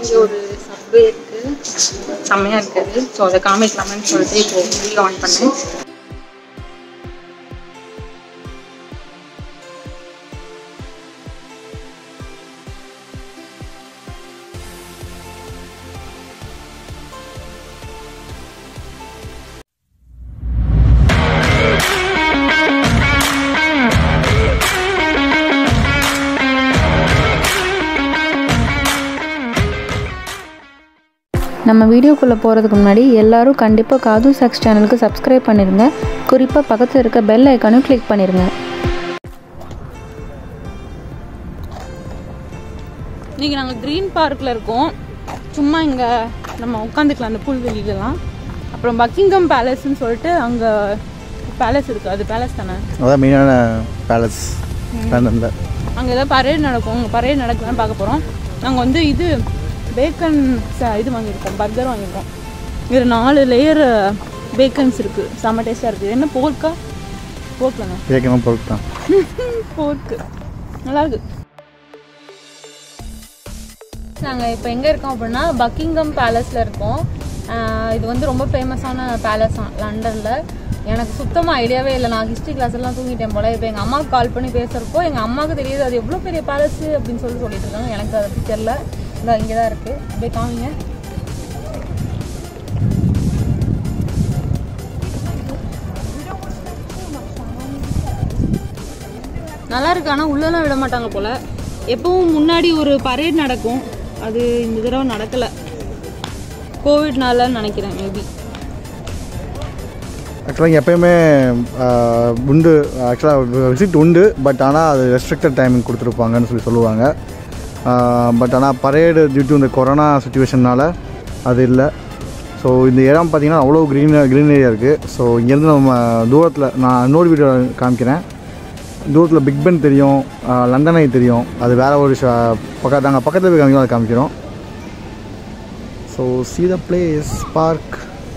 இங்கே ஒரு சப்வே இருக்குது செம்மையாக இருக்குது ஸோ அதை காமிக்கலாமான்னு சொல்லிட்டு இப்போ வீடியோ ஆன் பண்ணேன் நம்ம வீடியோக்குள்ளே போகிறதுக்கு முன்னாடி எல்லாரும் கண்டிப்பாக காது சாக்ஸ் சேனலுக்கு சப்ஸ்கிரைப் பண்ணிடுங்க குறிப்பாக பக்கத்தில் இருக்க பெல் ஐக்கானும் கிளிக் பண்ணிடுங்க இன்றைக்கி நாங்கள் க்ரீன் பார்க்கில் இருக்கோம் சும்மா இங்கே நம்ம உட்காந்துக்கலாம் அந்த புல்வெளியிலலாம் அப்புறம் பக்கிங்கம் பேலஸ்ன்னு சொல்லிட்டு அங்கே பேலஸ் இருக்குது அது பேலஸ் தானே அதான் மெயினான பேலஸ் லண்டனில் அங்கே ஏதாவது பரேட் நடக்கும் அங்கே பரேட் நடக்குதான்னு பார்க்க போகிறோம் நாங்கள் வந்து இது பேக்கன் இது வாங்கியிருக்கோம் பர்கர் வாங்கியிருக்கோம் இதில் நாலு லேயர் பேக்கன்ஸ் இருக்குது செம்ம டேஸ்ட்டாக இருக்குது என்ன போர்க்கா போர்க்கலாங்க கேட்கணும் பொருள் தான் போர்க்கு நல்லா இருக்கு நாங்கள் இப்போ எங்கே இருக்கோம் அப்படின்னா பக்கிங்கம் பேலஸில் இருக்கோம் ஆஹ் இது வந்து ரொம்ப ஃபேமஸான பேலஸ் லண்டனில் எனக்கு சுத்தமாக ஐடியாவே இல்லை நான் ஹிஸ்ட்ரி கிளாஸ் எல்லாம் தூங்கிட்டேன் போல இப்போ எங்கள் அம்மாவுக்கு கால் பண்ணி பேசுகிறப்போ எங்கள் அம்மாவுக்கு தெரியுது அது எவ்வளோ பெரிய பேலஸ் அப்படின்னு சொல்லி சொல்லிட்டு இருக்காங்க எனக்கு அதை பற்றி தெரில இந்த இங்கே தான் இருக்குது அப்படியே காமிங்க நல்லா இருக்கு ஆனால் உள்ளெல்லாம் விட மாட்டாங்க போல எப்பவும் முன்னாடி ஒரு பரேட் நடக்கும் அது இந்த தடவை நடக்கலை கோவிட்னால நினைக்கிறேன் மேபி ஆக்சுவலாக எப்பயுமே ஆஹ், உண்டு ஆக்சுவலாக விசிட் உண்டு பட் ஆனால் அது ரெஸ்ட்ரிக்டட் டைமிங் கொடுத்துருப்பாங்கன்னு சொல்லி சொல்லுவாங்க பட் ஆனால் பரேடு டியூ டு இந்த கொரோனா சுச்சுவேஷனால் அது இல்லை ஸோ இந்த இடம் பார்த்தீங்கன்னா அவ்வளோ க்ரீன் க்ரீன் ஏரியா இருக்குது ஸோ இங்கேருந்து நம்ம தூரத்தில் நான் இன்னொரு வீடியோ காமிக்கிறேன் தூரத்தில் பிக் பென் தெரியும் ஆஹ், லண்டன் ஐ தெரியும் அது வேறு ஒரு பக்கத்து நாங்கள் பக்கத்தில் போய் காமிக்கிறோம் அதை காமிக்கிறோம் so see the place park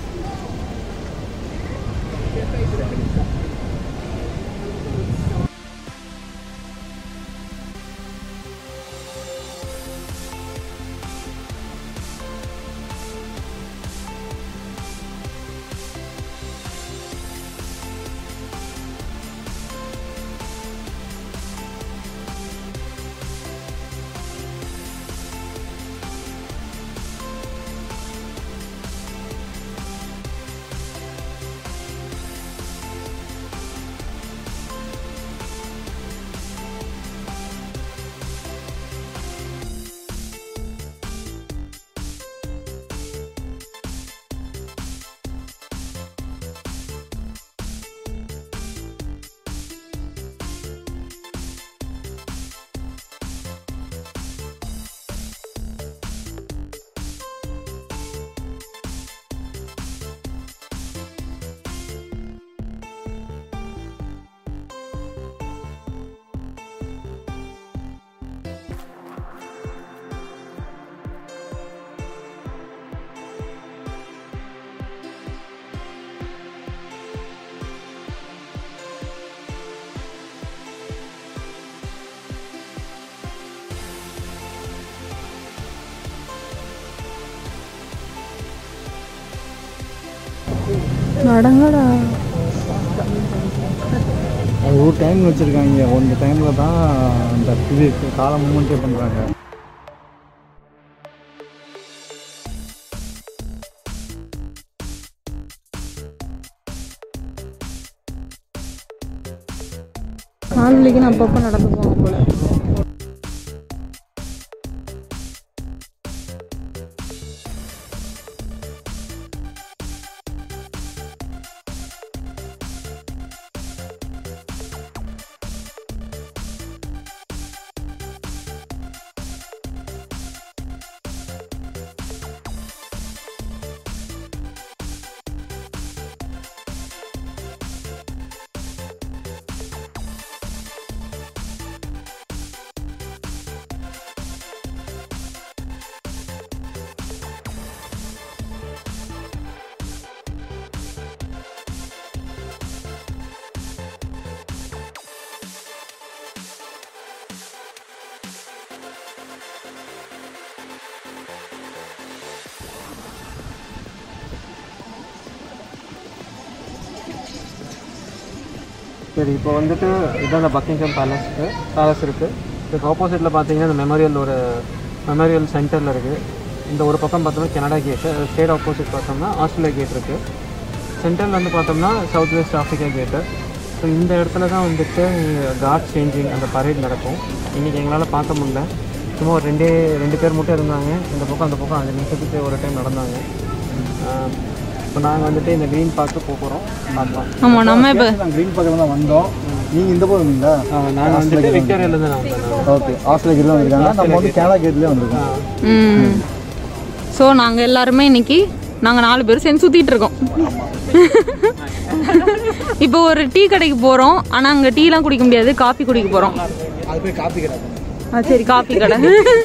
நடங்கடா அது ஒரு டைம் வச்சுருக்காங்க அந்த டைமில் தான் அந்த இது கால மூமெண்ட்டே பண்ணுறாங்க கால் வலிக்குன்னு அப்பப்போ நடந்து போவாங்க போல சரி இப்போ வந்துட்டு இதான் அந்த பக்கிங்ஹாம் பேலஸ்க்கு பேலஸ் இருக்குது இதுக்கு ஆப்போசிட்டில் பார்த்தீங்கன்னா இந்த மெமோரியல் ஒரு மெமோரியல் சென்டரில் இருக்குது இந்த ஒரு பக்கம் பார்த்தோம்னா கனடா கேட்டு ஸ்டேட் ஆப்போசிட் பார்த்தோம்னா ஆஸ்திரேலியா கேட் இருக்குது சென்டரில் வந்து பார்த்தோம்னா south west Africa gate so இந்த இடத்துல தான் வந்துட்டு காட் சேஞ்சிங் அந்த பரேட் நடக்கும் இன்றைக்கி எங்களால் பார்க்க முடியல சும்மா ஒரு ரெண்டே ரெண்டு பேர் மட்டும் இருந்தாங்க இந்த பக்கம் அந்த பக்கம் அஞ்சு நிமிஷத்துக்கு ஒரு டைம் நடந்தாங்க இப்போ நாங்கள் வந்துட்டு இந்த க்ரீன் பார்க்கு போக போகிறோம் பார்க்கலாம் ஆமாம் நம்ம இப்போ நாங்கள் க்ரீன் பக்கத்தில் தான் வந்தோம் நீங்கள் இந்த பக்கம் வந்தீங்களா நாங்கள் வந்துட்டு விக்டோரியாலேருந்து நான் வந்தேன் ஓகே ஆஸ்திரேலியா கேட்ல வந்திருக்காங்க நம்ம வந்து கனடா கேட்லேயே வந்திருக்கோம் ம் ஸோ நாங்கள் எல்லாருமே இன்னைக்கு நாங்கள் நாலு பேரும் சேர்ந்து சுற்றிட்டு இருக்கோம் இப்போ ஒரு டீ கடைக்கு போகிறோம் ஆனால் அங்கே டீலாம் குடிக்க முடியாது காஃபி குடிக்க போகிறோம் அது போய் காப்பி கடை ஆ சரி காஃபி கடை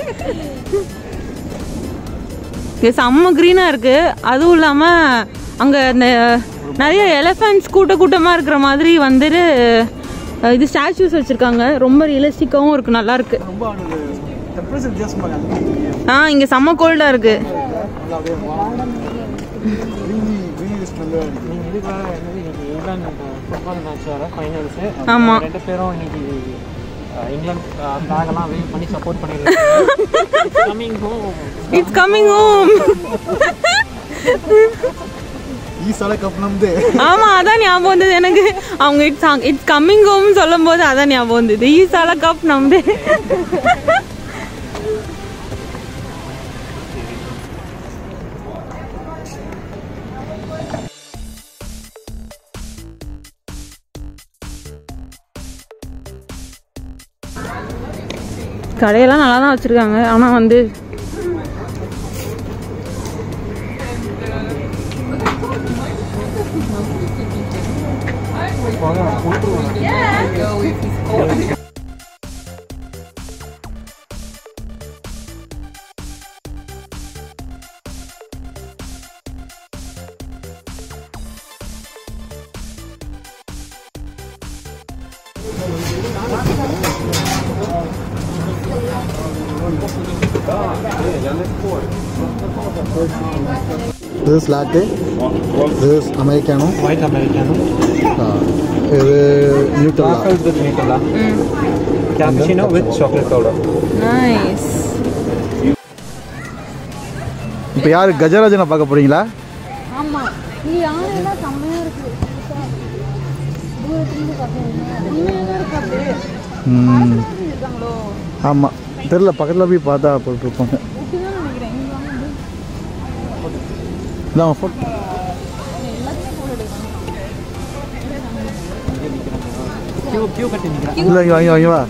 இது செம்ம க்ரீனாக இருக்குது அதுவும் இல்லாமல் அங்கே இந்த நிறைய எலஃபண்ட்ஸ் கூட்ட கூட்டமாக இருக்கிற மாதிரி வந்துட்டு அஹ், இது ஸ்டாச்சூஸ் வச்சுருக்காங்க ரொம்ப ரியலிஸ்டிக்காகவும் இருக்குது நல்லா இருக்கு ரொம்ப டெம்பரேச்சர் வித்தியாசமாக ஆ இங்கே செம்ம கோல்டாக இருக்குது நீங்கள் இதுக்காக என்னது இன்னைக்கு இங்கிலாந்து ஃபுட்பால் மேட்ச் வர ஃபைனல்ஸு ஆமா. ரெண்டு பேரும் இன்னைக்கு அஹ், இங்கிலாந்து ஃப்ளாகெல்லாம் வெயிட் பண்ணி சப்போர்ட் பண்ணியிருக்காங்க coming home it's coming home ஈசால கப் நம்பு ஆமா அதான் ஞாபகம் வந்தது எனக்கு அவங்க இட்ஸ் இட்ஸ் கம்மிங் ஹோம் சொல்லும் போது அதான் ஞாபகம் வந்தது ஈசால கப் நம்பு கடையெல்லாம் நல்லா தான் வச்சிருக்காங்க ஆனா வந்து இது ஸ்லாட்டு இது அமெரிக்கானோ ஒயிட் அமெரிக்கானும் இது நியூட்ரலா வாஃபல் வித் நியூட்டலா cappuccino with chocolate powder nice இப்போ யார் கஜராஜனை பார்க்க போறீங்களா ஆமா நீ யாரெல்லாம் செம்மையா இருக்கு தூரத்துல பார்த்தீங்கன்னா உண்மையாக இருக்கு அப்படியே ம் இருக்காங்களோ ஆமாம் தெரில பக்கத்தில் போய் பார்த்தா போட்டிருப்பாங்க அப்படிதான் நினைக்கிறேன் இங்க வாங்க இதான் ஃபோட்டோ கியூ கியூ கட்டி நிற்கிறேன் இல்லை இங்கே வாங்கி வாங்கி வா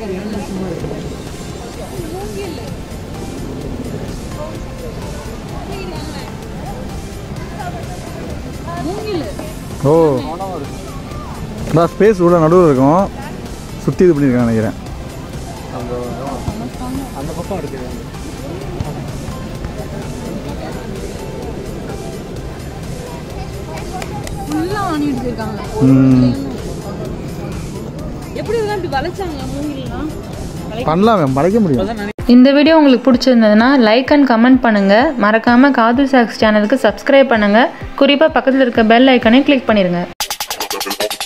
ஓ நான் ஸ்பேஸ் உள்ள நடுவில் இருக்கும் சுற்றி இது பண்ணியிருக்காங்க நினைக்கிறேன் அந்த அந்த பக்கம் இருக்குது ஃபுல்லா வாங்கிட்டு இருக்காங்க ம் எப்படி இதெல்லாம் இப்படி வளைச்சாங்க மூங்கிலாம் பண்ணலாமே மறைக்க முடியும் இந்த வீடியோ உங்களுக்கு பிடிச்சிருந்ததுன்னா லைக் அண்ட் கமெண்ட் பண்ணுங்கள் மறக்காமல் காது சாக்ஸ் சேனலுக்கு சப்ஸ்கிரைப் பண்ணுங்கள் குறிப்பாக பக்கத்தில் இருக்க பெல் ஐக்கனையும் கிளிக் பண்ணிடுங்க